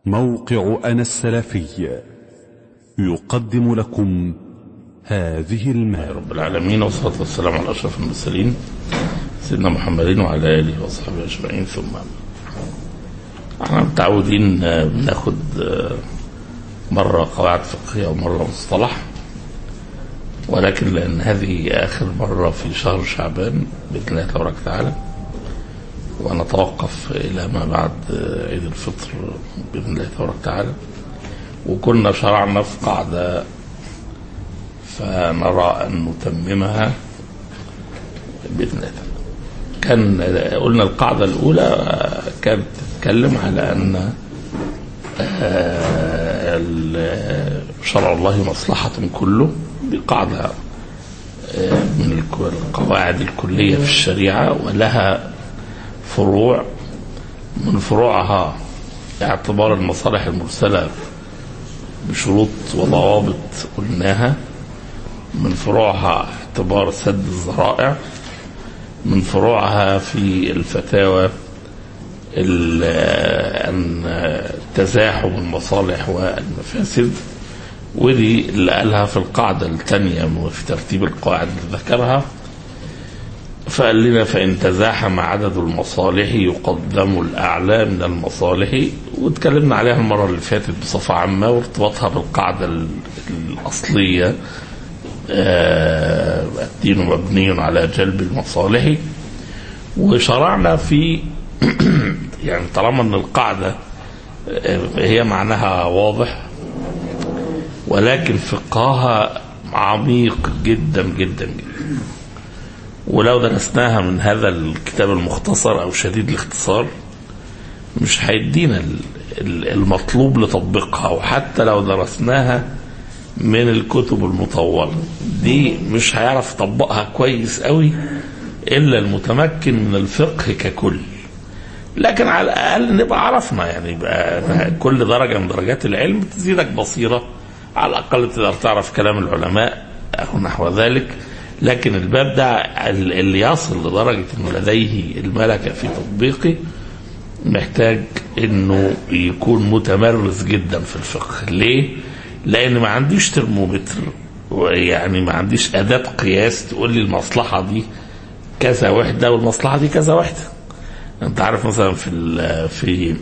موقع أنا السلفي يقدم لكم هذه المادة رب العالمين والصلاة والسلام على أشرف المرسلين سيدنا محمد وعلى آله وصحبه أجمعين ثم احنا متعودين بناخد مرة قواعد فقهية ومرة مصطلح ولكن لأن هذه آخر مرة في شهر شعبان بإذن الله تبارك وتعالى ونتوقف إلى ما بعد عيد الفطر بإذن الله تبارك وتعالى وكنا شرعنا في قاعدة فنرى أن نتممها بإذن الله كان قلنا القاعدة الأولى كانت تتكلم على أن شرع الله مصلحة كله دي قاعدة من القواعد الكلية في الشريعة ولها فروع من فروعها اعتبار المصالح المرسلة بشروط وضوابط قلناها من فروعها اعتبار سد الذرائع من فروعها في الفتاوى أن تزاحم المصالح والمفاسد ودي اللي قالها في القاعدة الثانية في ترتيب القواعد اللي ذكرها فقال لنا فإن تزاحم عدد المصالح يقدم الأعلى من المصالح واتكلمنا عليها المرة اللي فاتت بصفة عامة وارتباطها بالقاعدة الأصلية الدين مبني على جلب المصالح وشرعنا في يعني طالما ان القاعده هي معناها واضح ولكن فقهها عميق جدا جدا جدا ولو درسناها من هذا الكتاب المختصر او شديد الاختصار مش هيدينا المطلوب لتطبيقها وحتى لو درسناها من الكتب المطولة دي مش هيعرف يطبقها كويس قوي إلا المتمكن من الفقه ككل لكن على الأقل نبقى عرفنا يعني يبقى كل درجة من درجات العلم تزيدك بصيرة على الأقل تقدر تعرف كلام العلماء أو نحو ذلك لكن الباب ده اللي يصل لدرجة أنه لديه الملكة في تطبيقه محتاج أنه يكون متمرس جدا في الفقه ليه؟ لان ما عنديش ترمومتر يعني ما عنديش اداه قياس تقول لي المصلحه دي كذا وحده والمصلحه دي كذا وحده انت عارف مثلا في ال في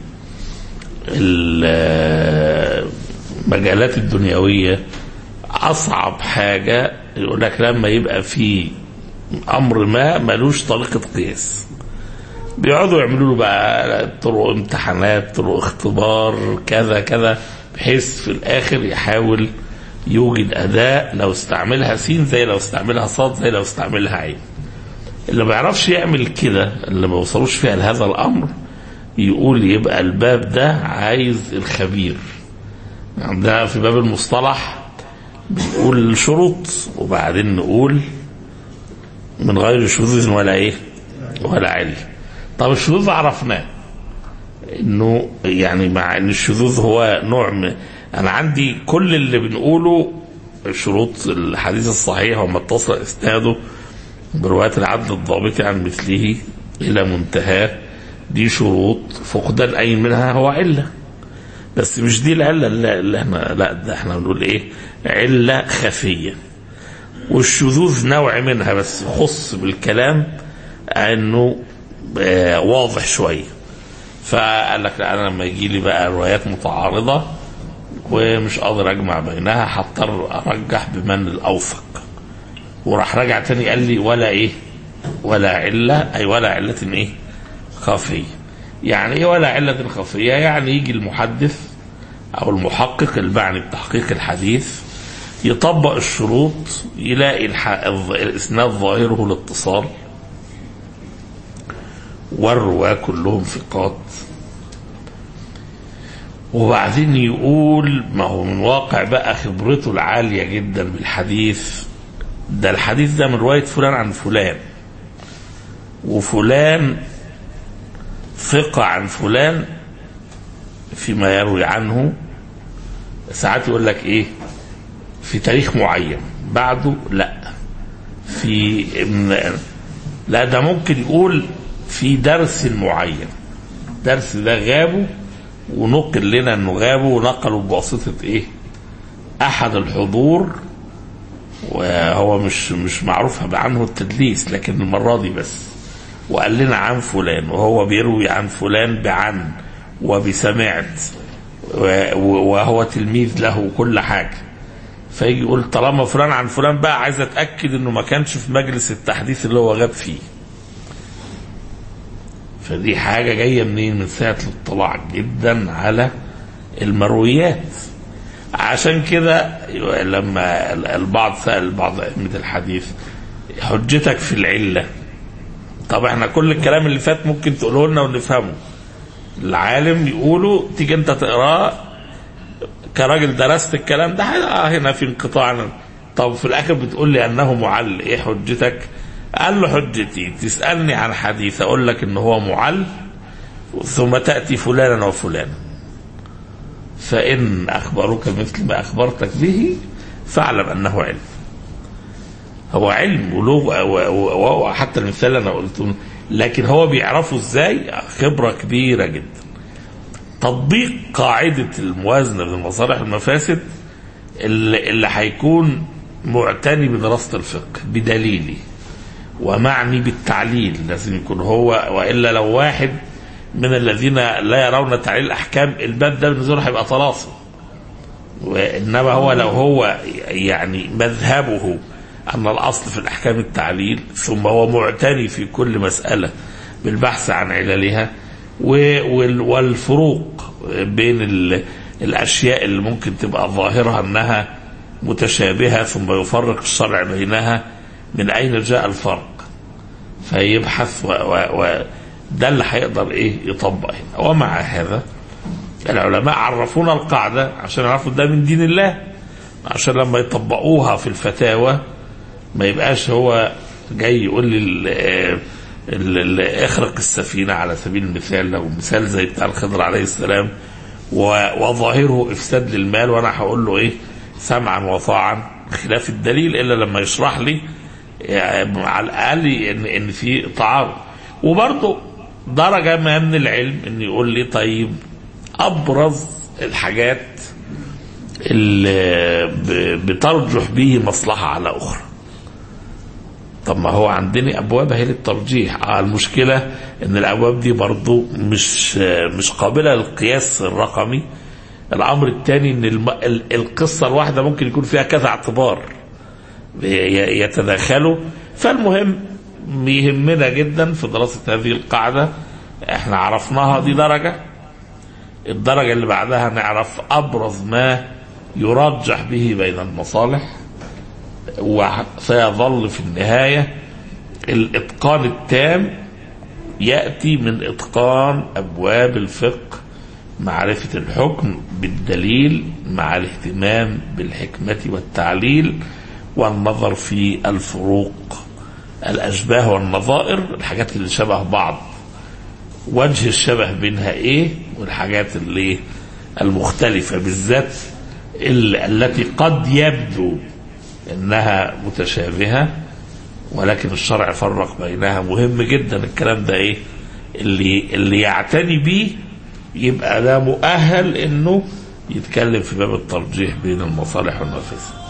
المجالات الدنيويه اصعب حاجه يقول لك لما يبقى في امر ما ملوش طريقه قياس بيقعدوا يعملوا له بقى طرق امتحانات طرق اختبار كذا كذا بحيث في الاخر يحاول يوجد اداء لو استعملها سين زي لو استعملها صاد زي لو استعملها عين اللي ما يعرفش يعمل كده اللي ما وصلوش فيها لهذا الامر يقول يبقى الباب ده عايز الخبير عندنا في باب المصطلح بنقول الشروط وبعدين نقول من غير شذوذ ولا ايه ولا علم طب الشذوذ عرفناه انه يعني مع ان الشذوذ هو نوع من انا عندي كل اللي بنقوله شروط الحديث الصحيح وما اتصل اسناده برواية العدل الضابط عن مثله الى منتهاه دي شروط فقدان اي منها هو عله بس مش دي العله اللي احنا لا ده احنا بنقول ايه عله خفيه والشذوذ نوع منها بس يخص بالكلام انه آه واضح شويه فقال لك لا انا لما يجي لي بقى روايات متعارضه ومش قادر اجمع بينها هضطر ارجح بمن الاوثق وراح رجع تاني قال لي ولا ايه ولا عله اي ولا عله ايه خفيه يعني ايه ولا عله خفيه يعني يجي المحدث او المحقق المعني بتحقيق الحديث يطبق الشروط يلاقي الاسناد ظاهره الاتصال والرواة كلهم ثقات وبعدين يقول ما هو من واقع بقى خبرته العالية جدا بالحديث ده الحديث ده من رواية فلان عن فلان وفلان ثقة عن فلان فيما يروي عنه ساعات يقول لك ايه في تاريخ معين بعده لا في لا ده ممكن يقول في درس معين درس ده غابه ونقل لنا انه غابوا ونقلوا بواسطه ايه؟ احد الحضور وهو مش مش معروف عنه التدليس لكن المره دي بس وقال لنا عن فلان وهو بيروي عن فلان بعن وبسمعت و- و- وهو تلميذ له كل حاجه فيجي يقول طالما فلان عن فلان بقى عايز اتاكد انه ما كانش في مجلس التحديث اللي هو غاب فيه فدي حاجه جايه منين من ساعه الاطلاع جدا على المرويات عشان كده لما البعض سال بعض ائمه الحديث حجتك في العله طب احنا كل الكلام اللي فات ممكن تقوله لنا ونفهمه العالم يقوله تيجي انت تقراه كراجل درست الكلام ده آه هنا في انقطاع طب في الاخر بتقول لي انه معل ايه حجتك قال له حجتي تسالني عن حديث اقول لك ان هو معل ثم تاتي فلانا وفلانا فان اخبروك مثل ما اخبرتك به فاعلم انه علم هو علم ولغه وحتى المثال اللي انا قلته لكن هو بيعرفه ازاي خبره كبيره جدا تطبيق قاعده الموازنه بين المصالح والمفاسد اللي, اللي هيكون معتني بدراسه الفقه بدليلي ومعني بالتعليل لازم يكون هو والا لو واحد من الذين لا يرون تعليل الاحكام الباب ده بالنسبه له هيبقى طلاسم وانما هو لو هو يعني مذهبه أن الأصل في الأحكام التعليل ثم هو معتني في كل مسألة بالبحث عن عللها والفروق بين الأشياء اللي ممكن تبقى ظاهرها أنها متشابهة ثم يفرق الشرع بينها من أين جاء الفرق فيبحث و, و, و ده اللي هيقدر ايه يطبق هنا ومع هذا العلماء عرفونا القاعدة عشان يعرفوا ده من دين الله عشان لما يطبقوها في الفتاوى ما يبقاش هو جاي يقول لي ال ال ال اخرق السفينة على سبيل المثال لو مثال زي بتاع الخضر عليه السلام وظاهره افساد للمال وانا هقول له ايه سمعا وطاعا خلاف الدليل الا لما يشرح لي يعني على الاقل ان ان في تعارض وبرضه درجة ما من العلم ان يقول لي طيب ابرز الحاجات اللي بترجح به مصلحة على أخرى طب ما هو عندنا أبواب هي للترجيح آه المشكلة إن الأبواب دي برضو مش مش قابلة للقياس الرقمي الأمر الثاني إن الم... القصة الواحدة ممكن يكون فيها كذا اعتبار يتداخلوا فالمهم يهمنا جدا في دراسة هذه القاعدة احنا عرفناها دي درجة الدرجة اللي بعدها نعرف أبرز ما يرجح به بين المصالح وسيظل في النهاية الإتقان التام يأتي من إتقان أبواب الفقه معرفة الحكم بالدليل مع الاهتمام بالحكمة والتعليل والنظر في الفروق الأشباه والنظائر الحاجات اللي شبه بعض وجه الشبه بينها ايه والحاجات اللي المختلفة بالذات التي قد يبدو انها متشابهة ولكن الشرع فرق بينها مهم جدا الكلام ده ايه اللي اللي يعتني بيه يبقى ده مؤهل انه يتكلم في باب الترجيح بين المصالح والمفاسد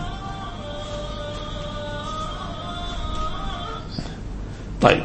طيب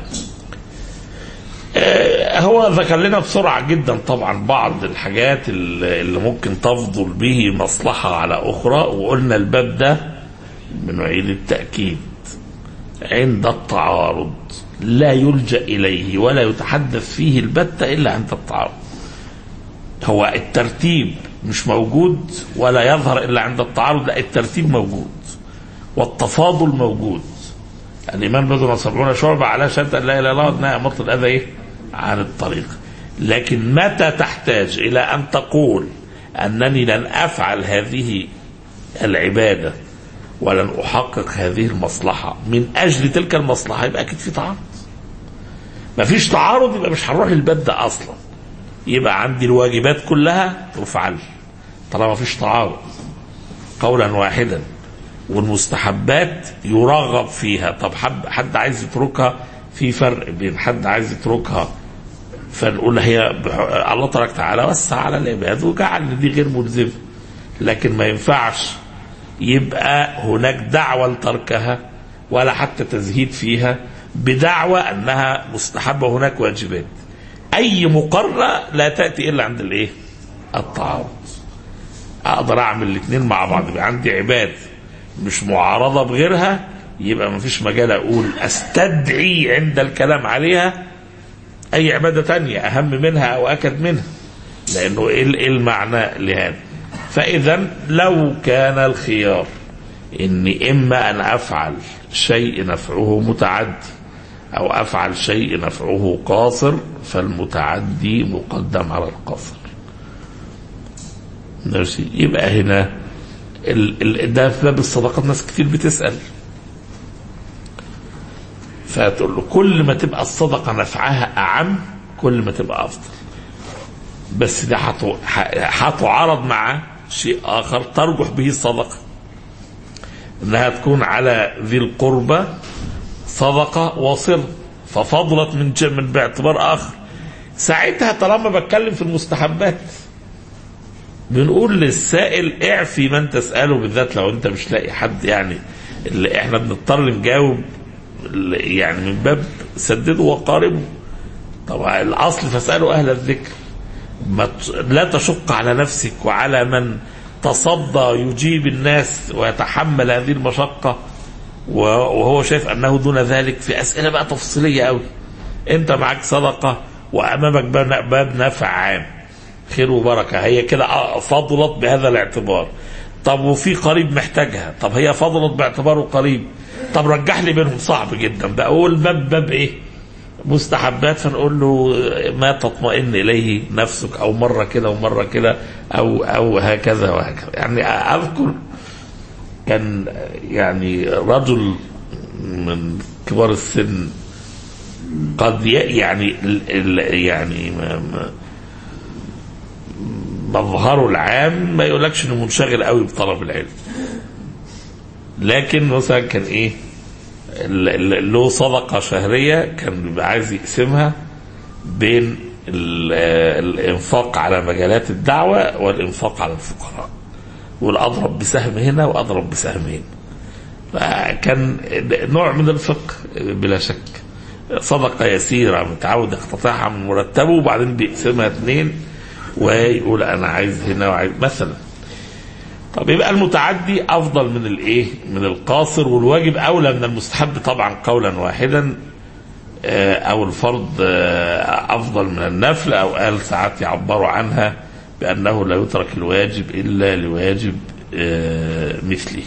هو ذكر لنا بسرعة جدا طبعا بعض الحاجات اللي ممكن تفضل به مصلحة على أخرى وقلنا الباب ده بنعيد التأكيد عند التعارض لا يلجأ إليه ولا يتحدث فيه البتة إلا عند التعارض هو الترتيب مش موجود ولا يظهر إلا عند التعارض لا الترتيب موجود والتفاضل موجود الإيمان بضع وسبعون شعبة على شهادة أن لا إله إلا الله وأنها أمرت الأذى إيه؟ عن الطريق لكن متى تحتاج إلى أن تقول أنني لن أفعل هذه العبادة ولن أحقق هذه المصلحة من أجل تلك المصلحة يبقى أكيد في تعارض ما فيش تعارض يبقى مش هنروح الباب ده أصلا يبقى عندي الواجبات كلها تفعل طالما ما فيش تعارض قولا واحدا والمستحبات يرغب فيها طب حد, حد عايز يتركها في فرق بين حد عايز يتركها فنقول هي بح- الله تبارك وتعالى وسع على العباد وجعل ان دي غير ملزمه لكن ما ينفعش يبقى هناك دعوة لتركها ولا حتى تزهيد فيها بدعوى انها مستحبة وهناك واجبات اي مقارنة لا تأتي الا عند الايه التعارض اقدر اعمل الاثنين مع بعض يبقى عندي عباد مش معارضة بغيرها يبقى ما فيش مجال اقول استدعي عند الكلام عليها اي عبادة تانية اهم منها او اكد منها لانه ايه إيه المعنى لهذا فاذا لو كان الخيار اني اما ان افعل شيء نفعه متعدي او افعل شيء نفعه قاصر فالمتعدي مقدم على القاصر ماشي يبقى هنا ال ال ده في باب الصدقات ناس كتير بتسال فتقول له كل ما تبقى الصدقه نفعها اعم كل ما تبقى افضل بس ده هتو- ه- هتعارض مع شيء اخر ترجح به الصدقه انها تكون على ذي القربى صدقه واصله ففضلت من ج- من باعتبار اخر ساعتها طالما بتكلم في المستحبات بنقول للسائل اعفي من تساله بالذات لو انت مش لاقي حد يعني اللي احنا بنضطر نجاوب اللي يعني من باب سدده وقاربه طبعا الاصل فاسالوا اهل الذكر ما ت- لا تشق على نفسك وعلى من تصدى يجيب الناس ويتحمل هذه المشقة و- وهو شايف أنه دون ذلك في أسئلة بقى تفصيلية قوي أنت معك صدقة وأمامك باب باب نفع عام خير وبركة هي كده آه فضلت بهذا الاعتبار طب وفي قريب محتاجها طب هي فضلت باعتباره قريب طب رجح لي بينهم صعب جدا بقى أقول باب باب إيه مستحبات فنقول له ما تطمئن اليه نفسك او مره كده ومره كده او او هكذا وهكذا يعني اذكر كان يعني رجل من كبار السن قد ي- يعني ال- ال- يعني ما- ما- مظهره العام ما يقولكش انه منشغل قوي بطلب العلم لكن مثلا كان ايه ال- ال- له صدقة شهرية كان بيبقى عايز يقسمها بين ال- الإنفاق على مجالات الدعوة والإنفاق على الفقراء والأضرب بسهم هنا وأضرب بسهم هنا فكان نوع من الفقه بلا شك صدقة يسيرة متعود يقتطعها من مرتبه وبعدين بيقسمها اثنين ويقول أنا عايز هنا وعايز مثلا طب يبقى المتعدي افضل من الايه من القاصر والواجب اولى من المستحب طبعا قولا واحدا آه، او الفرض آه، افضل من النفل او قال ساعات يعبروا عنها بانه لا يترك الواجب الا لواجب آه، مثله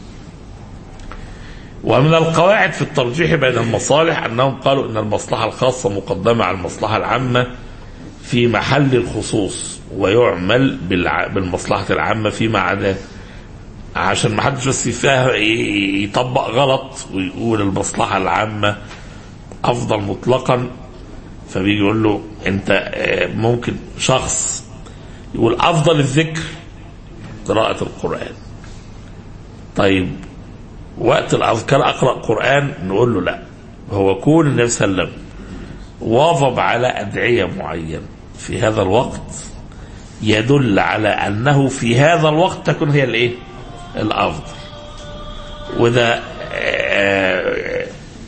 ومن القواعد في الترجيح بين المصالح انهم قالوا ان المصلحه الخاصه مقدمه على المصلحه العامه في محل الخصوص ويعمل بالع... بالمصلحة العامة فيما عداه عشان ما حدش بس يفهم ي- يطبق غلط ويقول المصلحة العامة أفضل مطلقا فبيجي يقول له أنت آه، ممكن شخص يقول أفضل الذكر قراءة القرآن طيب وقت الأذكار أقرأ قرآن نقول له لا هو كون النبي صلى الله عليه وسلم واظب على أدعية معينة في هذا الوقت يدل على أنه في هذا الوقت تكون هي الإيه؟ الأفضل وده آه،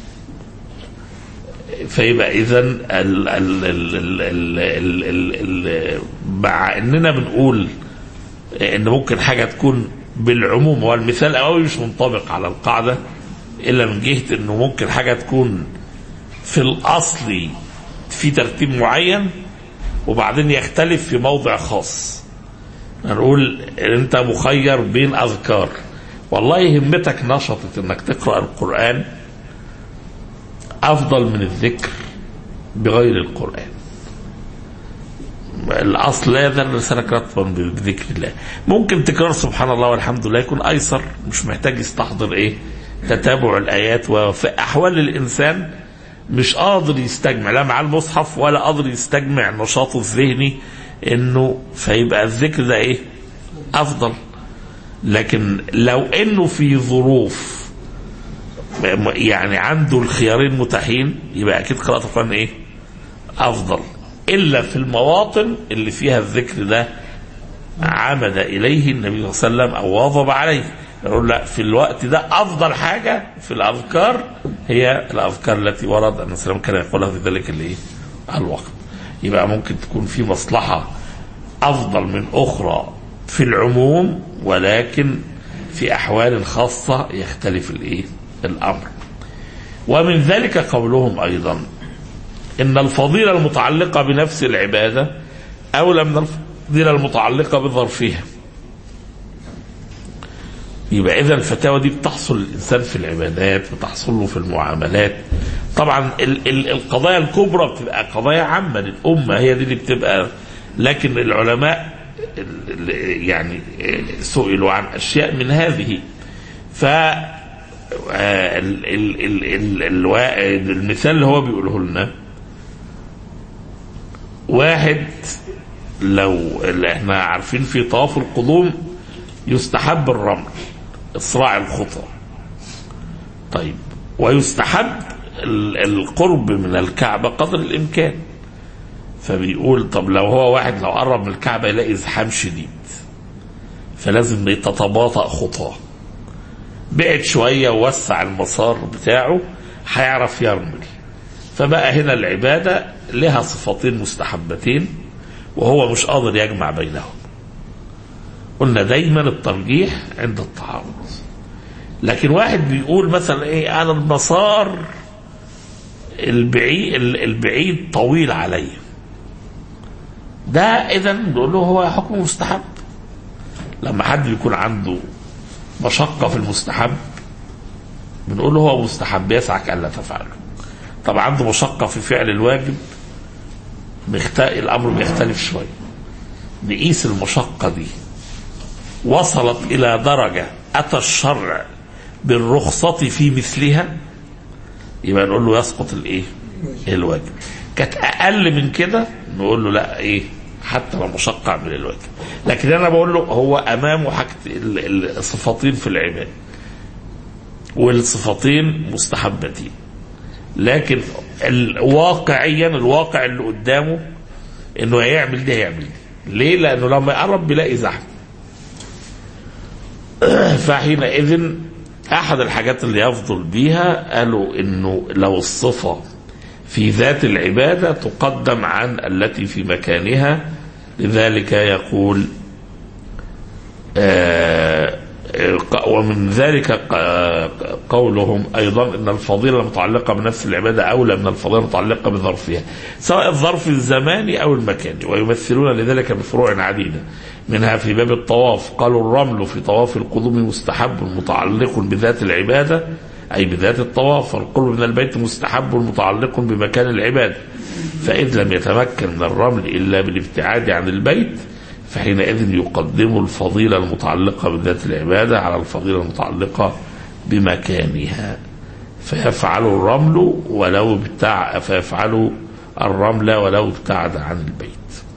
فيبقى إذا ال- ال- ال- ال- ال- ال- ال- ال- مع إننا بنقول إن ممكن حاجة تكون بالعموم هو المثال الأولي مش منطبق على القاعدة إلا من جهة إنه ممكن حاجة تكون في الأصل في ترتيب معين وبعدين يختلف في موضع خاص نقول انت مخير بين اذكار والله همتك نشطت انك تقرا القران افضل من الذكر بغير القران الاصل لا يزال لسانك رطبا بذكر الله ممكن تكرار سبحان الله والحمد لله يكون ايسر مش محتاج يستحضر ايه تتابع الايات وفي احوال الانسان مش قادر يستجمع لا مع المصحف ولا قادر يستجمع نشاطه الذهني انه فيبقى الذكر ده ايه افضل لكن لو انه في ظروف يعني عنده الخيارين متاحين يبقى اكيد قراءة القرآن ايه افضل إلا في المواطن اللي فيها الذكر ده عمد إليه النبي صلى الله عليه وسلم أو واظب عليه يقول لا في الوقت ده أفضل حاجة في الأذكار هي الأذكار التي ورد أن السلام كان يقولها في ذلك الإيه؟ الوقت يبقى ممكن تكون في مصلحة أفضل من أخرى في العموم ولكن في أحوال خاصة يختلف الإيه؟ الأمر ومن ذلك قولهم أيضا إن الفضيلة المتعلقة بنفس العبادة أولى من الفضيلة المتعلقة بظرفها يبقى إذا الفتاوى دي بتحصل للإنسان في العبادات بتحصل له في المعاملات طبعا ال ال القضايا الكبرى بتبقى قضايا عامة للأمة هي دي اللي بتبقى لكن العلماء ال- ال- يعني سئلوا عن أشياء من هذه ف آه، ال- ال- ال- ال- الوا- المثال اللي هو بيقوله لنا واحد لو اللي احنا عارفين في طواف القدوم يستحب الرمل اسراع الخطى طيب ويستحب ال- القرب من الكعبة قدر الإمكان فبيقول طب لو هو واحد لو قرب من الكعبة يلاقي ازدحام شديد فلازم يتتباطأ خطاه بعد شوية ووسع المسار بتاعه هيعرف يرمل فبقى هنا العبادة لها صفتين مستحبتين وهو مش قادر يجمع بينهم قلنا دايما الترجيح عند التعارض لكن واحد بيقول مثلا ايه انا المسار البعيد البعيد طويل علي ده اذا نقول له هو حكم مستحب لما حد يكون عنده مشقة في المستحب بنقول له هو مستحب يسعك ألا تفعله طب عنده مشقة في فعل الواجب بيخت... الأمر بيختلف شوية نقيس المشقة دي وصلت إلى درجة أتى الشرع بالرخصة في مثلها يبقى نقول له يسقط الإيه؟ الواجب كانت أقل من كده نقول له لا إيه؟ حتى لو مشقة اعمل الواجب لكن أنا بقول له هو أمامه حاجة ال- الصفتين في العبادة والصفتين مستحبتين لكن ال- واقعيا الواقع اللي قدامه انه هيعمل دي هيعمل دي ليه لانه لما يقرب بيلاقي زحمه فحينئذ احد الحاجات اللي يفضل بيها قالوا انه لو الصفه في ذات العباده تقدم عن التي في مكانها لذلك يقول آه، آه، ومن ذلك ق- قولهم ايضا ان الفضيله المتعلقه بنفس العباده اولى من الفضيله المتعلقه بظرفها سواء الظرف الزماني او المكاني ويمثلون لذلك بفروع عديده منها في باب الطواف قالوا الرمل في طواف القدوم مستحب متعلق بذات العباده اي بذات الطواف والقرب من البيت مستحب متعلق بمكان العباده فإذ لم يتمكن من الرمل إلا بالابتعاد عن البيت فحينئذ يقدم الفضيلة المتعلقة بذات العبادة على الفضيلة المتعلقة بمكانها فيفعل الرمل ولو ابتع فيفعل الرمل ولو ابتعد عن البيت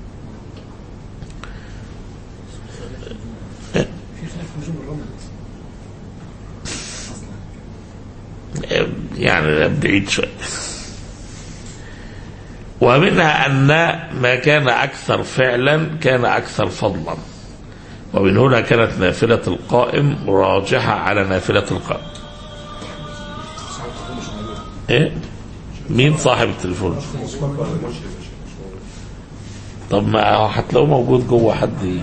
يعني بعيد شويه ومنها أن ما كان أكثر فعلا كان أكثر فضلا ومن هنا كانت نافلة القائم راجحة على نافلة القائم إيه؟ مين صاحب التليفون طب ما هو هتلاقوه موجود جوه حد ي-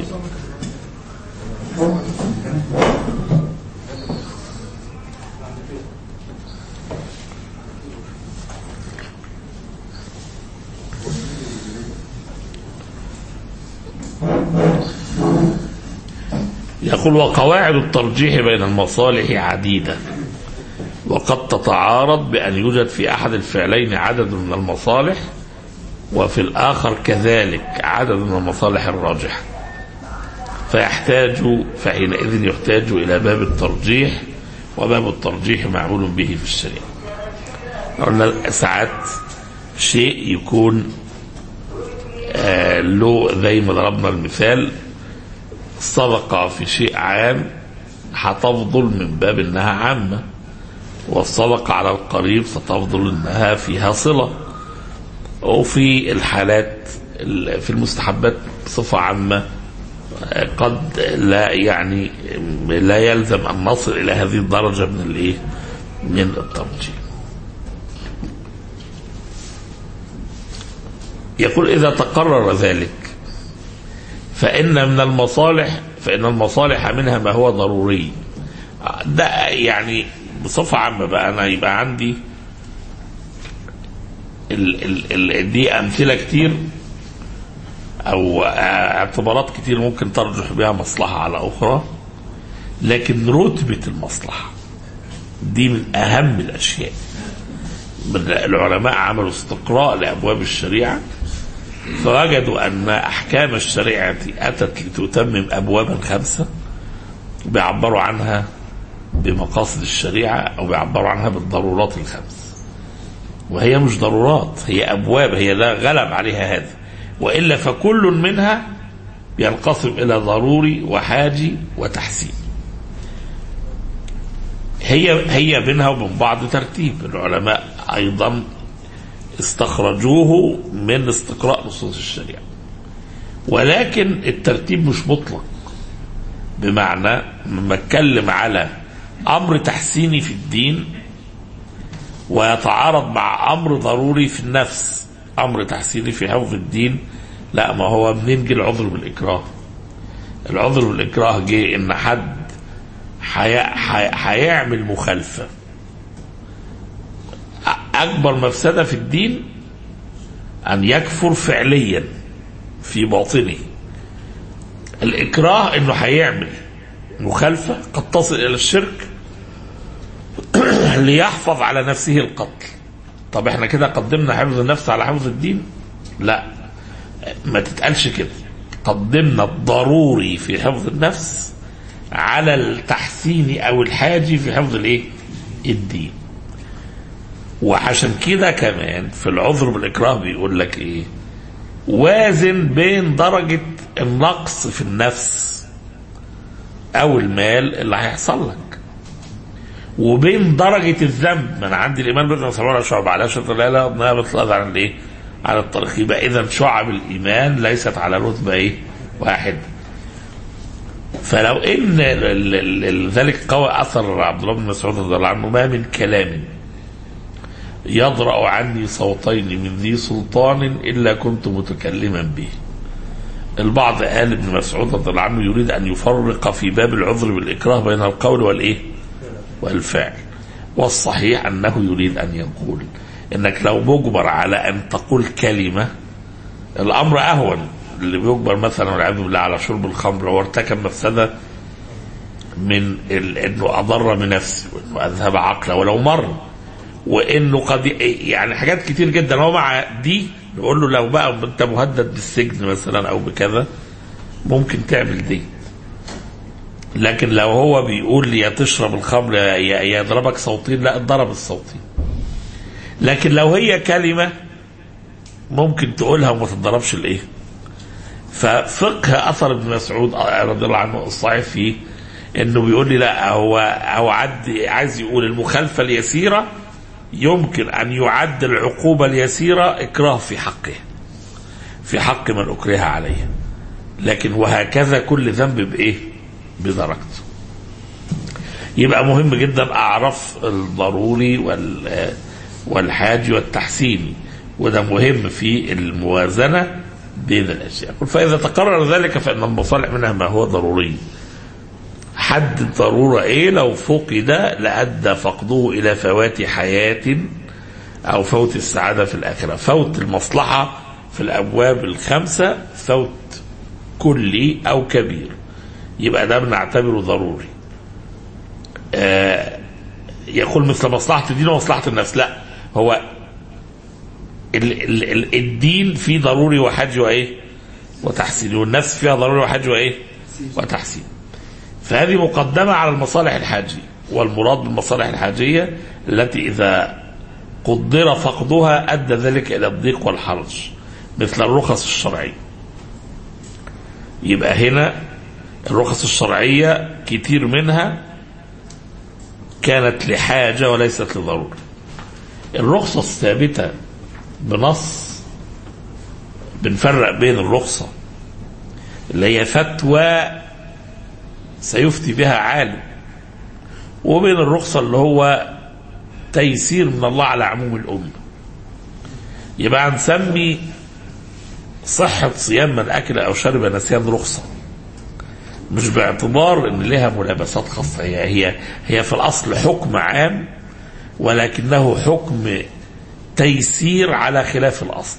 يقول وقواعد الترجيح بين المصالح عديدة وقد تتعارض بأن يوجد في أحد الفعلين عدد من المصالح وفي الآخر كذلك عدد من المصالح الراجحة فيحتاج فحينئذ يحتاج إلى باب الترجيح وباب الترجيح معمول به في الشريعة قلنا ساعات شيء يكون آه له زي ما ضربنا المثال الصدقة في شيء عام هتفضل من باب انها عامة والصدقة على القريب ستفضل انها فيها صلة وفي الحالات ال- في المستحبات بصفة عامة قد لا يعني لا يلزم أن نصل إلى هذه الدرجة من الإيه؟ من الترجيح. يقول إذا تقرر ذلك فإن من المصالح فإن المصالح منها ما هو ضروري. ده يعني بصفة عامة بقى أنا يبقى عندي ال ال ال دي أمثلة كتير أو اعتبارات كتير ممكن ترجح بها مصلحة على أخرى لكن رتبة المصلحة دي من أهم الأشياء العلماء عملوا استقراء لأبواب الشريعة فوجدوا أن أحكام الشريعة أتت لتتمم أبوابا خمسة بيعبروا عنها بمقاصد الشريعة أو بيعبروا عنها بالضرورات الخمس وهي مش ضرورات هي أبواب هي لا غلب عليها هذا وإلا فكل منها ينقسم إلى ضروري وحاجي وتحسين هي هي بينها وبين بعض ترتيب العلماء أيضا استخرجوه من استقراء نصوص الشريعة ولكن الترتيب مش مطلق بمعنى لما اتكلم على امر تحسيني في الدين ويتعارض مع امر ضروري في النفس امر تحسيني في حفظ الدين لا ما هو منين جه العذر بالاكراه العذر بالاكراه جه ان حد حي... حي... هيعمل مخالفه اكبر مفسده في الدين ان يكفر فعليا في باطنه الاكراه انه هيعمل مخالفه قد تصل الى الشرك ليحفظ على نفسه القتل طب احنا كده قدمنا حفظ النفس على حفظ الدين لا ما تتقالش كده قدمنا الضروري في حفظ النفس على التحسين او الحاجي في حفظ الايه الدين وعشان كده كمان في العذر بالاكراه بيقول لك ايه وازن بين درجة النقص في النفس او المال اللي هيحصل لك وبين درجة الذنب ما انا عندي الايمان بيطلع سبعة شعب على شرط لا لا ما بيطلع عن الايه على الطريق يبقى اذا شعب الايمان ليست على رتبة ايه واحد فلو ان ال- ال- ال- ذلك قوى اثر عبد الله بن مسعود رضي الله عنه ما من كلام يضرأ عني صوتين من ذي سلطان إلا كنت متكلما به البعض قال ابن مسعود رضي الله عنه يريد أن يفرق في باب العذر بالإكراه بين القول والإيه والفعل والصحيح أنه يريد أن يقول إنك لو مجبر على أن تقول كلمة الأمر أهون اللي بيجبر مثلا والعياذ بالله على شرب الخمر وارتكب مفسدة من ال- انه اضر بنفسه وانه اذهب عقله ولو مر وانه قد يعني حاجات كتير جدا هو مع دي نقول له لو بقى انت مهدد بالسجن مثلا او بكذا ممكن تعمل دي لكن لو هو بيقول لي يا تشرب الخمر يا يا يضربك صوتين لا اتضرب الصوتين لكن لو هي كلمة ممكن تقولها وما تتضربش الايه ففقه اثر ابن مسعود رضي الله عنه الصحيح فيه انه بيقول لي لا هو هو عد عايز يقول المخالفه اليسيره يمكن ان يعد العقوبه اليسيره اكراه في حقه في حق من اكره عليه لكن وهكذا كل ذنب بايه بدرجته يبقى مهم جدا اعرف الضروري وال والحاج والتحسين وده مهم في الموازنه بين الاشياء يقول فاذا تقرر ذلك فان المصالح منها ما هو ضروري حد الضرورة ايه لو فقد لأدى فقده إلى فوات حياة أو فوت السعادة في الآخرة فوت المصلحة في الأبواب الخمسة فوت كلي أو كبير يبقى ده بنعتبره ضروري آه يقول مثل مصلحة الدين ومصلحة النفس لا هو ال ال ال الدين فيه ضروري وحج وإيه وتحسين والنفس فيها ضروري وحج وإيه وتحسين فهذه مقدمة على المصالح الحاجية والمراد بالمصالح الحاجية التي إذا قدر فقدها أدى ذلك إلى الضيق والحرج مثل الرخص الشرعية يبقى هنا الرخص الشرعية كتير منها كانت لحاجة وليست لضرورة الرخصة الثابتة بنص بنفرق بين الرخصة اللي هي فتوى سيفتي بها عالم وبين الرخصة اللي هو تيسير من الله على عموم الأمة يبقى نسمي صحة صيام من أكل أو شرب نسيان رخصة مش باعتبار ان لها ملابسات خاصة هي هي هي في الأصل حكم عام ولكنه حكم تيسير على خلاف الأصل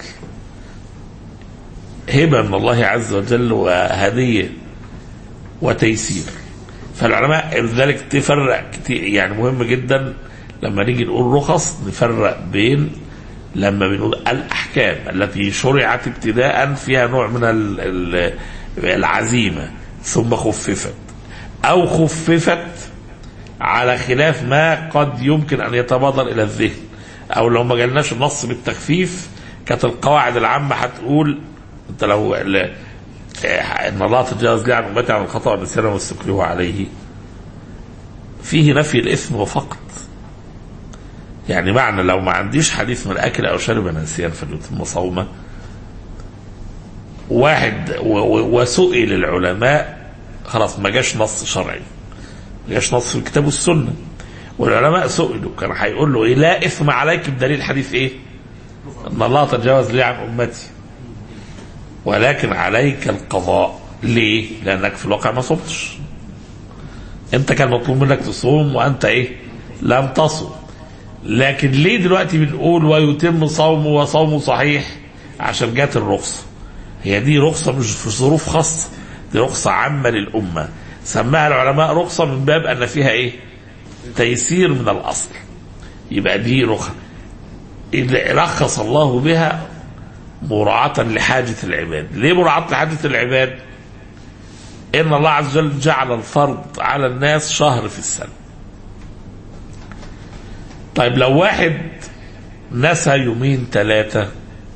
هبة من الله عز وجل وهدية وتيسير فالعلماء لذلك تفرق كتير يعني مهم جدا لما نيجي نقول رخص نفرق بين لما بنقول الأحكام التي شرعت ابتداء فيها نوع من ال- ال- العزيمة ثم خففت أو خففت على خلاف ما قد يمكن أن يتبادر إلى الذهن أو لو ما جالناش النص بالتخفيف كانت القواعد العامة هتقول أنت لو ل- ان الله تجاوز لي عن امتي عن الخطا والنسيان واستكره عليه فيه نفي الاثم وفقط يعني معنى لو ما عنديش حديث من اكل او شرب نسيان فليتم صومه واحد و- و- وسئل العلماء خلاص ما جاش نص شرعي ما جاش نص في الكتاب والسنه والعلماء سئلوا كان هيقول له ايه لا اثم عليك بدليل حديث ايه؟ ان الله تجاوز لي عن امتي ولكن عليك القضاء ليه؟ لانك في الواقع ما صمتش انت كان مطلوب منك تصوم وانت ايه؟ لم تصم لكن ليه دلوقتي بنقول ويتم صومه وصومه صحيح عشان جات الرخصه هي دي رخصه مش في ظروف خاصه دي رخصه عامه للامه سماها العلماء رخصه من باب ان فيها ايه؟ تيسير من الاصل يبقى دي رخصه إذا رخص الله بها مراعاة لحاجة العباد ليه مراعاة لحاجة العباد إن الله عز وجل جعل الفرض على الناس شهر في السنة طيب لو واحد نسى يومين ثلاثة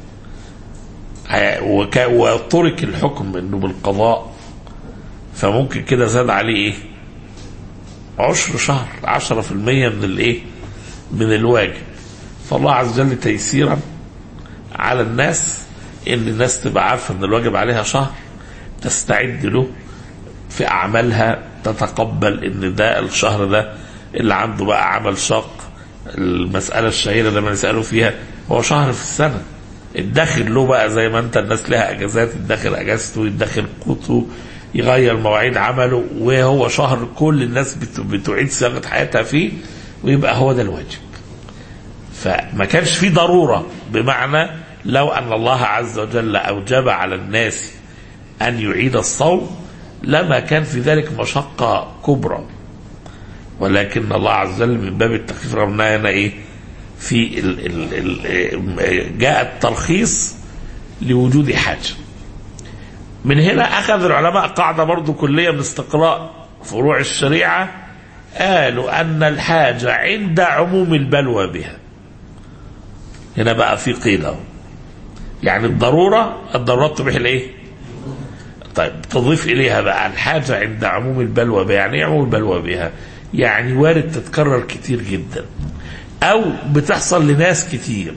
ه- وك- وترك الحكم انه بالقضاء فممكن كده زاد عليه ايه عشر شهر عشرة في المية من الايه من الواجب فالله عز وجل تيسيرا على الناس ان الناس تبقى عارفه ان الواجب عليها شهر تستعد له في اعمالها تتقبل ان ده الشهر ده اللي عنده بقى عمل شاق المساله الشهيره لما نساله فيها هو شهر في السنه الداخل له بقى زي ما انت الناس لها اجازات الداخل اجازته يدخل قوته يغير مواعيد عمله وهو شهر كل الناس بت- بتعيد صياغه حياتها فيه ويبقى هو ده الواجب فما كانش في ضرورة بمعنى لو أن الله عز وجل أوجب على الناس أن يعيد الصوم لما كان في ذلك مشقة كبرى ولكن الله عز وجل من باب التخفيف رغم إنها هنا إيه في ال ال ال جاء الترخيص لوجود حاجة من هنا أخذ العلماء قاعدة برضو كلية من استقراء فروع الشريعة قالوا أن الحاجة عند عموم البلوى بها هنا بقى في قيل اهو يعني الضرورة الضرورات تبيح الايه؟ طيب تضيف اليها بقى الحاجة عند عموم البلوى بها يعني ايه عموم البلوى بها؟ يعني وارد تتكرر كتير جدا او بتحصل لناس كتير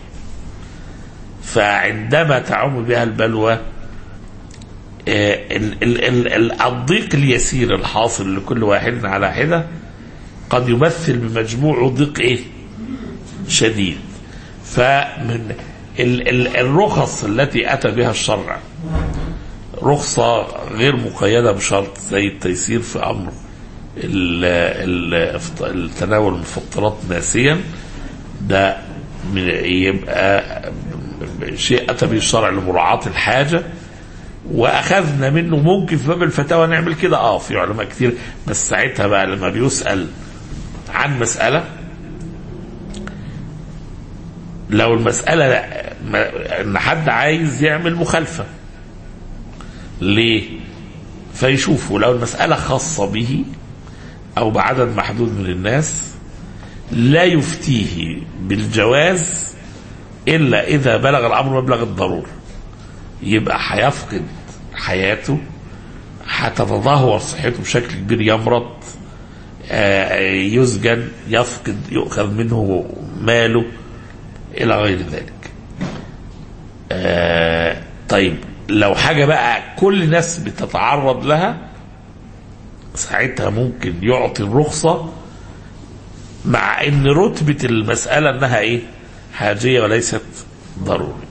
فعندما تعم بها البلوى آه، ال- ال- ال- ال- الضيق اليسير الحاصل لكل واحد على حدة قد يمثل بمجموعه ضيق ايه؟ شديد فمن ال- ال- الرخص التي اتى بها الشرع رخصه غير مقيده بشرط زي التيسير في امر ال- ال- التناول المفطرات ناسيا ده من- يبقى شيء اتى به الشرع لمراعاه الحاجه واخذنا منه ممكن في باب الفتاوى نعمل كده اه في علماء كتير بس ساعتها بقى لما بيسال عن مساله لو المسألة لا- ما- إن حد عايز يعمل مخالفة ليه؟ فيشوفوا لو المسألة خاصة به أو بعدد محدود من الناس لا يفتيه بالجواز إلا إذا بلغ الأمر مبلغ الضرورة يبقى هيفقد حياته هتتدهور صحته بشكل كبير يمرض آه، يسجن يفقد يؤخذ منه ماله الى غير ذلك. آه طيب طيب لو حاجة بقى كل الناس بتتعرض لها ساعتها ممكن يعطي الرخصة مع ان رتبة المسألة انها ايه حاجية وليست ضرورية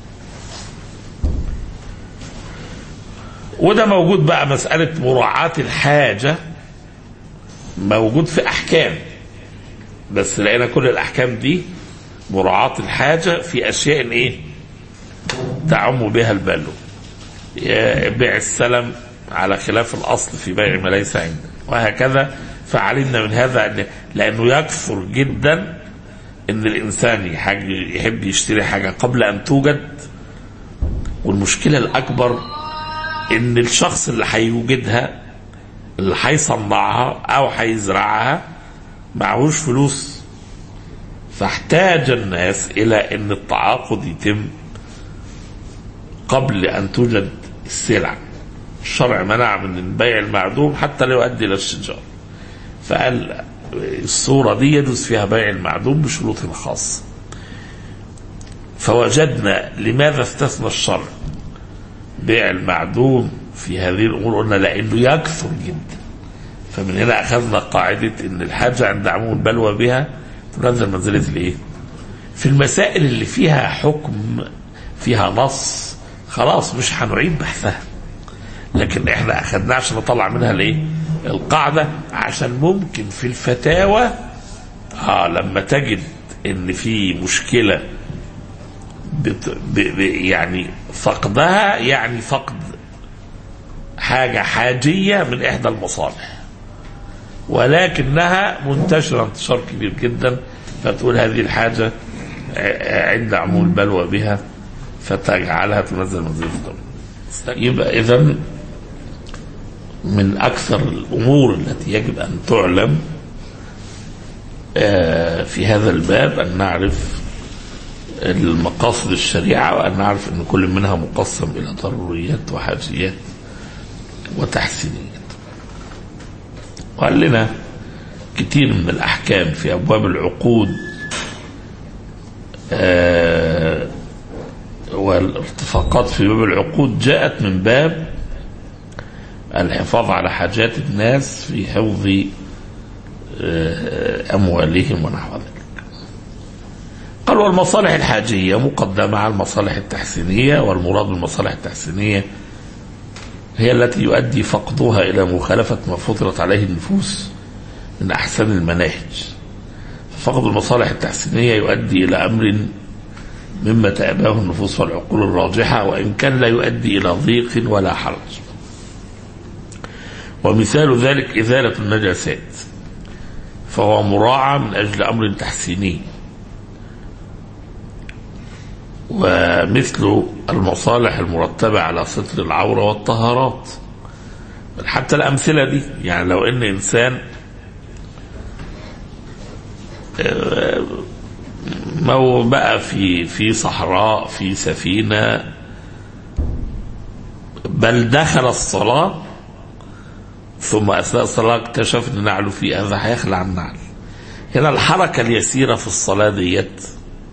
وده موجود بقى مسألة مراعاة الحاجة موجود في أحكام بس لقينا كل الأحكام دي مراعاة الحاجة في أشياء إيه تعم بها البلو بيع السلم على خلاف الأصل في بيع ما ليس عنده وهكذا فعلمنا من هذا أن لأنه يكثر جدا أن الإنسان يحب يشتري حاجة قبل أن توجد والمشكلة الأكبر ان الشخص اللي هيوجدها اللي هيصنعها او هيزرعها معهوش فلوس فاحتاج الناس الى ان التعاقد يتم قبل ان توجد السلع الشرع منع من البيع المعدوم حتى لا يؤدي الى الشجار فقال الصورة دي يجوز فيها بيع المعدوم بشروط خاصة فوجدنا لماذا استثنى الشرع بيع المعدوم في هذه الامور قلنا لانه يكثر جدا فمن هنا اخذنا قاعده ان الحاجه عند عموم البلوى بها تنزل منزله الايه؟ في المسائل اللي فيها حكم فيها نص خلاص مش هنعيد بحثها لكن احنا اخذناها عشان نطلع منها الايه؟ القاعده عشان ممكن في الفتاوى اه لما تجد ان في مشكله بت ب ب يعني فقدها يعني فقد حاجة حاجية من إحدى المصالح ولكنها منتشرة انتشار كبير جدا فتقول هذه الحاجة عند عموم البلوى بها فتجعلها تنزل منزلة الضمان يبقى إذا من أكثر الأمور التي يجب أن تعلم في هذا الباب أن نعرف المقاصد الشريعة وأن نعرف أن كل منها مقسم إلى ضروريات وحاجيات وتحسينيات وقال لنا كتير من الأحكام في أبواب العقود آه والارتفاقات في باب العقود جاءت من باب الحفاظ على حاجات الناس في حفظ آه أموالهم ونحو ذلك قال والمصالح الحاجية مقدمة على المصالح التحسينية والمراد بالمصالح التحسينية هي التي يؤدي فقدها إلى مخالفة ما فطرت عليه النفوس من أحسن المناهج فقد المصالح التحسينية يؤدي إلى أمر مما تأباه النفوس والعقول الراجحة وإن كان لا يؤدي إلى ضيق ولا حرج ومثال ذلك إزالة النجاسات فهو مراعى من أجل أمر تحسيني ومثل المصالح المرتبة على ستر العورة والطهارات حتى الأمثلة دي يعني لو إن إنسان ما بقى في في صحراء في سفينة بل دخل الصلاة ثم أثناء الصلاة اكتشف أن نعله في هذا هيخلع النعل هنا الحركة اليسيرة في الصلاة ديت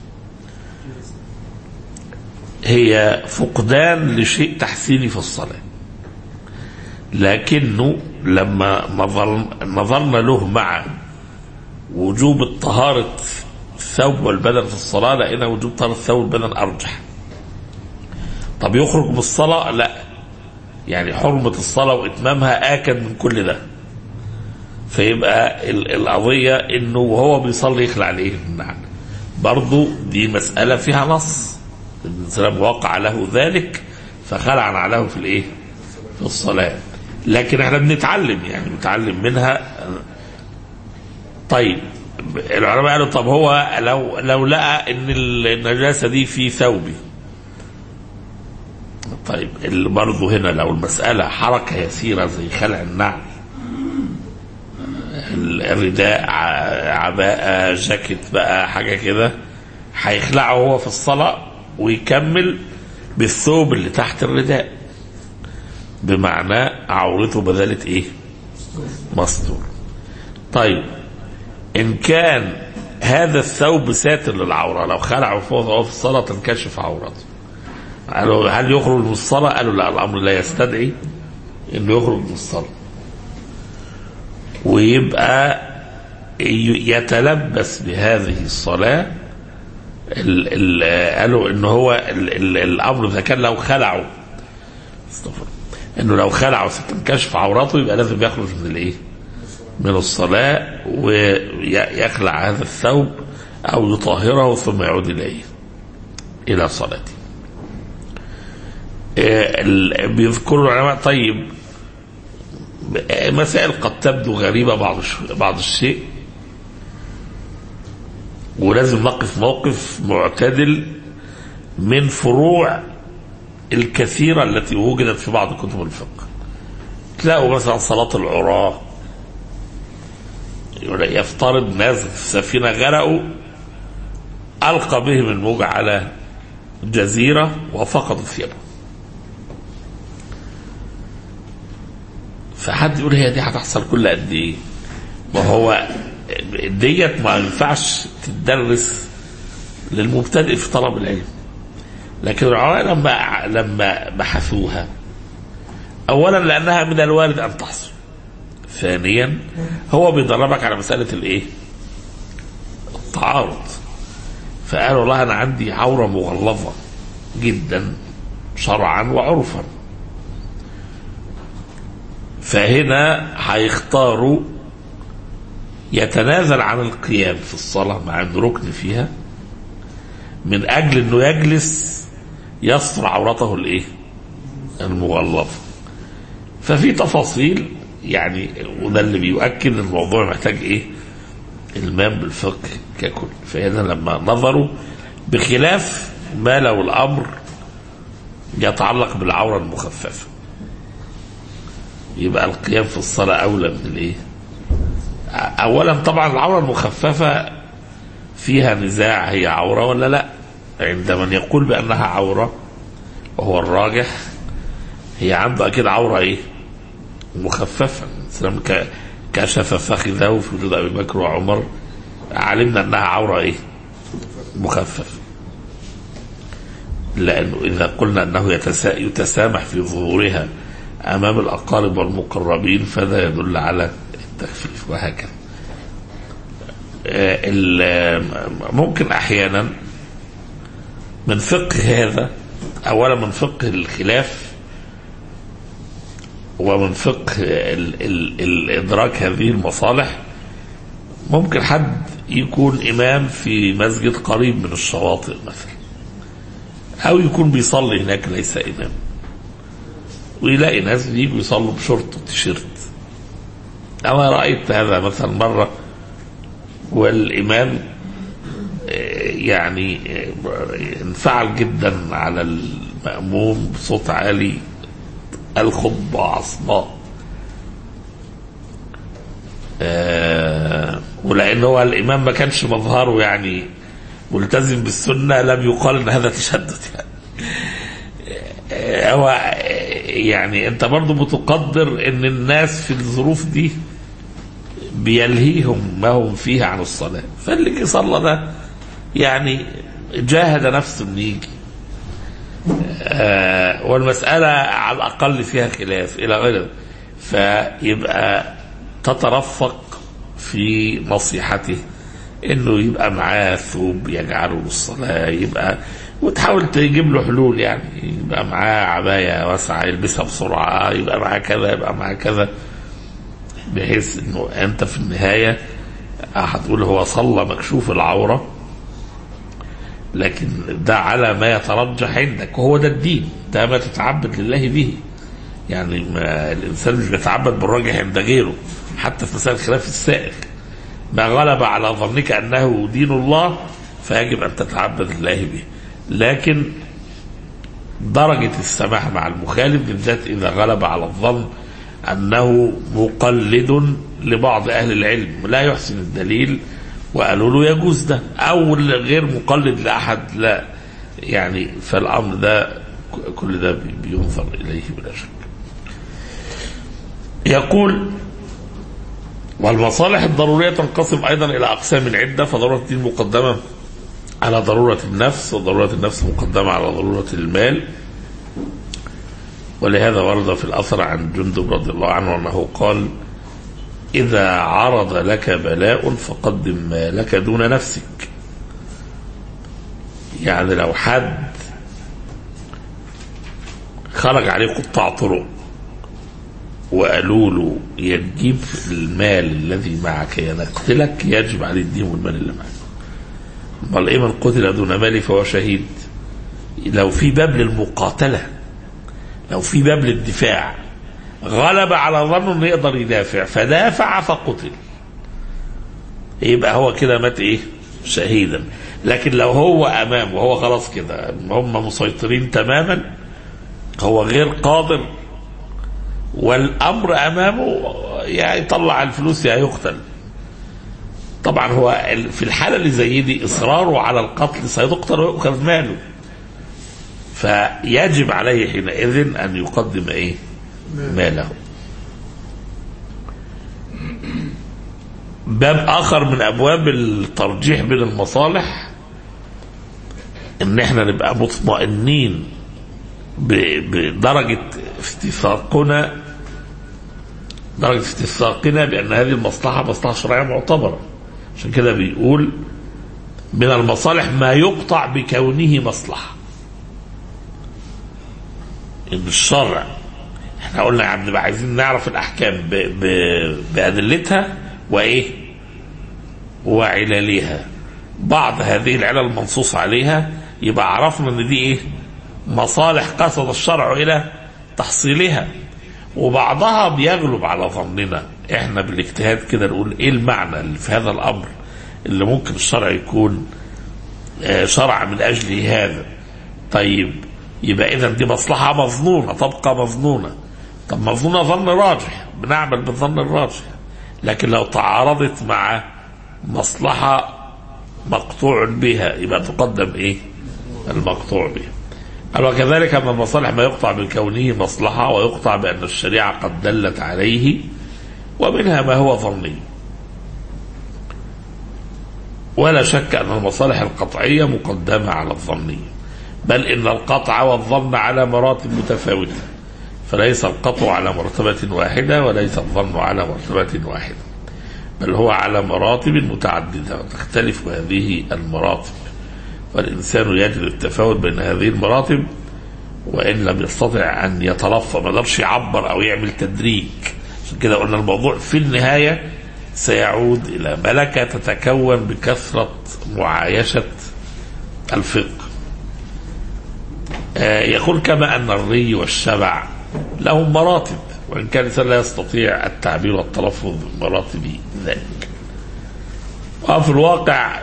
هي فقدان لشيء تحسيني في الصلاة لكنه لما نظر نظرنا له مع وجوب الطهارة الثوب والبدن في الصلاة لقينا وجوب طهارة الثوب والبدن أرجح طب يخرج بالصلاة لا يعني حرمة الصلاة وإتمامها آكد من كل ده فيبقى القضية إنه وهو بيصلي يخلع عليه النعل برضو دي مسألة فيها نص الإنسان وقع له ذلك فخلع عليه في الإيه؟ في الصلاة لكن احنا بنتعلم يعني بنتعلم منها طيب العلماء قالوا طب هو لو لو لقى ان النجاسه دي في ثوبي طيب برضه هنا لو المساله حركه يسيره زي خلع النعل الرداء عباءة جاكيت بقى حاجة كده هيخلعه هو في الصلاة ويكمل بالثوب اللي تحت الرداء بمعنى عورته بذلك ايه مستور طيب ان كان هذا الثوب ساتر للعورة لو خلعه فوق وهو في الصلاة تنكشف عورته قالوا هل يخرج من الصلاة قالوا لا الأمر لا يستدعي انه يخرج من الصلاة ويبقى ي- يتلبس بهذه الصلاة ال ال قالوا ان هو ال ال الامر اذا كان لو خلعوا استغفر الله. انه لو خلعوا ستنكشف عورته يبقى لازم يخرج من الايه؟ من الصلاة ويخلع هذا الثوب او يطهره ثم يعود اليه الى صلاته. آه، ال- بيذكروا العلماء طيب آه، مسائل قد تبدو غريبة بعض الش- بعض الشيء ولازم نقف موقف معتدل من فروع الكثيرة التي وجدت في بعض كتب الفقه تلاقوا مثلا صلاة العراة يقول لك يفترض ناس في سفينة غرقوا ألقى بهم الموج على جزيرة وفقدوا ثيابهم فحد يقول هي دي هتحصل كل قد ايه؟ ما هو ديت ما ينفعش تدرس للمبتدئ في طلب العلم لكن العلماء لما لما بحثوها اولا لانها من الوارد ان تحصل ثانيا هو بيدربك على مساله الايه؟ التعارض فقال والله انا عندي عوره مغلظه جدا شرعا وعرفا فهنا هيختاروا يتنازل عن القيام في الصلاة مع انه ركن فيها من اجل انه يجلس يستر عورته الايه؟ المغلظة. ففي تفاصيل يعني وده اللي بيؤكد ان الموضوع محتاج ايه؟ المام بالفقه ككل فهنا لما نظروا بخلاف ما لو الامر يتعلق بالعوره المخففه يبقى القيام في الصلاه اولى من الايه؟ اولا طبعا العوره المخففه فيها نزاع هي عوره ولا لا عند من يقول بانها عوره وهو الراجح هي عنده اكيد عوره ايه مخففه الاسلام ك- كشف فخذه في وجود ابي بكر وعمر علمنا انها عوره ايه مخففه لانه اذا قلنا انه يتسا- يتسامح في ظهورها امام الاقارب والمقربين فده يدل على التخفيف وهكذا آه، ال- ممكن احيانا من فقه هذا اولا من فقه الخلاف ومن فقه ال ال الادراك هذه المصالح ممكن حد يكون امام في مسجد قريب من الشواطئ مثلا او يكون بيصلي هناك ليس امام ويلاقي ناس بيجوا يصلوا بشورت وتيشيرت انا رايت هذا مثلا مره والامام آه، يعني آه، انفعل جدا على المأموم بصوت عالي الخطبة عصباء آه ولأن هو الإمام ما كانش مظهره يعني ملتزم بالسنة لم يقال أن هذا تشدد يعني آه، هو آه، يعني أنت برضو بتقدر أن الناس في الظروف دي بيلهيهم ما هم فيه عن الصلاة فاللي جه صلى ده يعني جاهد نفسه انه يجي آه والمسألة على الأقل فيها خلاف إلى غير ذلك. فيبقى تترفق في نصيحته انه يبقى معاه ثوب يجعله للصلاة يبقى وتحاول تجيب له حلول يعني يبقى معاه عباية واسعة يلبسها بسرعة يبقى معاه كذا يبقى معاه كذا بحيث انه انت في النهاية هتقول هو صلى مكشوف العورة لكن ده على ما يترجح عندك وهو ده الدين ده ما تتعبد لله به يعني ما الانسان مش بيتعبد بالراجح عند غيره حتى في مسائل خلاف السائر ما غلب على ظنك انه دين الله فيجب ان تتعبد لله به لكن درجة السماح مع المخالف بالذات إذا غلب على الظن أنه مقلد لبعض أهل العلم لا يحسن الدليل وقالوا له يجوز ده أو غير مقلد لأحد لا يعني فالأمر ده كل ده بينظر إليه بلا شك يقول والمصالح الضرورية تنقسم أيضا إلى أقسام عدة فضرورة الدين مقدمة على ضرورة النفس وضرورة النفس مقدمة على ضرورة المال ولهذا ورد في الأثر عن جندب رضي الله عنه أنه قال إذا عرض لك بلاء فقدم ما لك دون نفسك يعني لو حد خرج عليه قطاع طرق وقالوا له يا تجيب المال الذي معك يا نقتلك يجب عليه الدين والمال اللي معك بل ايه من قتل دون مالي فهو شهيد لو في باب للمقاتلة لو في باب للدفاع غلب على ظنه انه يقدر يدافع فدافع فقتل يبقى هو كده مات ايه شهيدا لكن لو هو امام وهو خلاص كده هم مسيطرين تماما هو غير قادر والامر امامه يا يطلع الفلوس يا يقتل طبعا هو في الحاله اللي زي دي اصراره على القتل سيقتل ويؤخذ ماله فيجب عليه حينئذ ان يقدم ايه ماله باب اخر من ابواب الترجيح بين المصالح ان احنا نبقى مطمئنين بدرجه استيثاقنا درجه استيثاقنا بان هذه المصلحه مصلحه شرعيه معتبره عشان كده بيقول من المصالح ما يقطع بكونه مصلحه ان الشرع احنا قلنا يعني بنبقى عايزين نعرف الاحكام ب... ب... بادلتها وايه وعلالها بعض هذه العلل المنصوص عليها يبقى عرفنا ان دي ايه مصالح قصد الشرع الى تحصيلها وبعضها بيغلب على ظننا احنا بالاجتهاد كده نقول ايه المعنى اللي في هذا الامر اللي ممكن الشرع يكون شرع من اجل هذا طيب يبقى اذا دي مصلحه مظنونه تبقى مظنونه طب مظنونه ظن راجح بنعمل بالظن الراجح لكن لو تعارضت مع مصلحه مقطوع بها يبقى تقدم ايه المقطوع بها قال وكذلك من المصالح ما يقطع بكونه مصلحة ويقطع بأن الشريعة قد دلت عليه ومنها ما هو ظني ولا شك أن المصالح القطعية مقدمة على الظنية بل إن القطع والظن على مراتب متفاوتة فليس القطع على مرتبة واحدة وليس الظن على مرتبة واحدة بل هو على مراتب متعددة وتختلف هذه المراتب والإنسان يجد التفاوت بين هذه المراتب وإن لم يستطع أن يتلفظ ما قدرش يعبر أو يعمل تدريج عشان كده قلنا الموضوع في النهاية سيعود إلى ملكة تتكون بكثرة معايشة الفقه آه يقول كما أن الري والشبع لهم مراتب وإن كان الإنسان لا يستطيع التعبير والتلفظ بمراتب ذلك وفي الواقع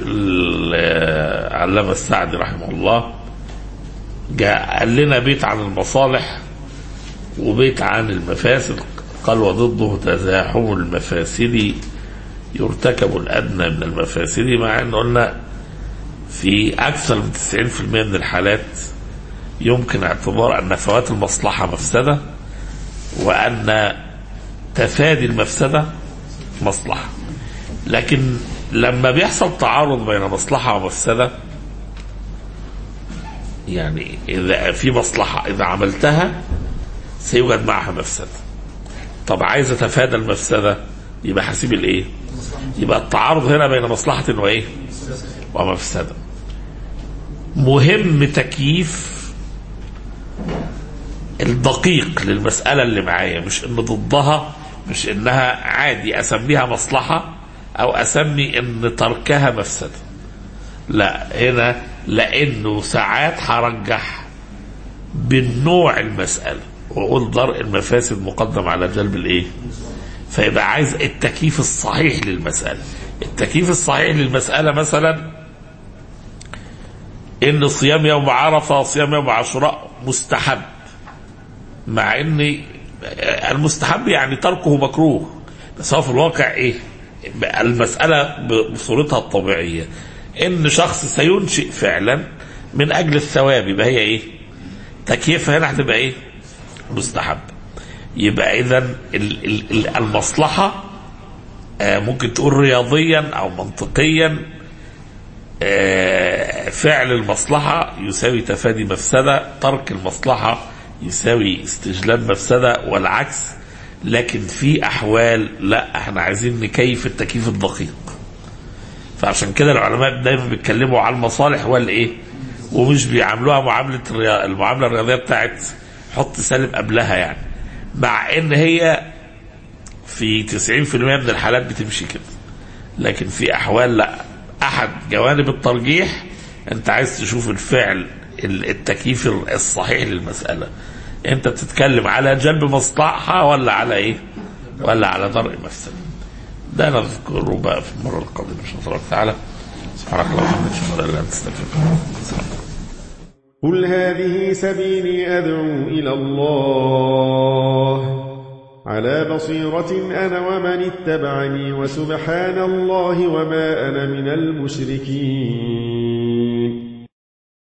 علامة السعدي رحمه الله جاء قال لنا بيت عن المصالح وبيت عن المفاسد قال وضده تزاحم المفاسد يرتكب الأدنى من المفاسد مع أن قلنا في أكثر من 90% من الحالات يمكن اعتبار أن فوات المصلحة مفسدة وأن تفادي المفسدة مصلحة لكن لما بيحصل تعارض بين مصلحة ومفسدة يعني إذا في مصلحة إذا عملتها سيوجد معها مفسدة طب عايز أتفادى المفسدة يبقى حسيب الإيه؟ يبقى التعارض هنا بين مصلحة وإيه؟ ومفسدة مهم تكييف الدقيق للمسألة اللي معايا مش إن ضدها مش إنها عادي أسميها مصلحة او اسمي ان تركها مفسده لا هنا لانه ساعات هرجح بالنوع المساله واقول درء المفاسد مقدم على جلب الايه فيبقى عايز التكييف الصحيح للمساله التكييف الصحيح للمساله مثلا ان صيام يوم عرفه وصيام يوم عاشوراء مستحب مع ان المستحب يعني تركه مكروه بس هو في الواقع ايه المسألة بصورتها الطبيعية إن شخص سينشئ فعلا من أجل الثواب يبقى هي إيه؟ تكييفها هنا هتبقى إيه؟ مستحب يبقى إذا المصلحة ممكن تقول رياضيا أو منطقيا فعل المصلحة يساوي تفادي مفسدة ترك المصلحة يساوي استجلاب مفسدة والعكس لكن في أحوال لا احنا عايزين نكيف التكييف الدقيق فعشان كده العلماء دايما بيتكلموا على المصالح والايه ومش بيعاملوها معاملة الريا- المعاملة الرياضية بتاعت حط سالب قبلها يعني مع ان هي في 90% من الحالات بتمشي كده لكن في احوال لا احد جوانب الترجيح انت عايز تشوف الفعل ال- التكييف الصحيح للمسألة انت بتتكلم على جلب مصلحة ولا على ايه ولا على درء مفسدة ده نذكره بقى في المرة القادمة ان شاء الله تعالى سبحانك اللهم وبحمدك اشهد ان لا اله الا انت استغفرك قل هذه سبيلي أدعو إلى الله على بصيرة أنا ومن اتبعني وسبحان الله وما أنا من المشركين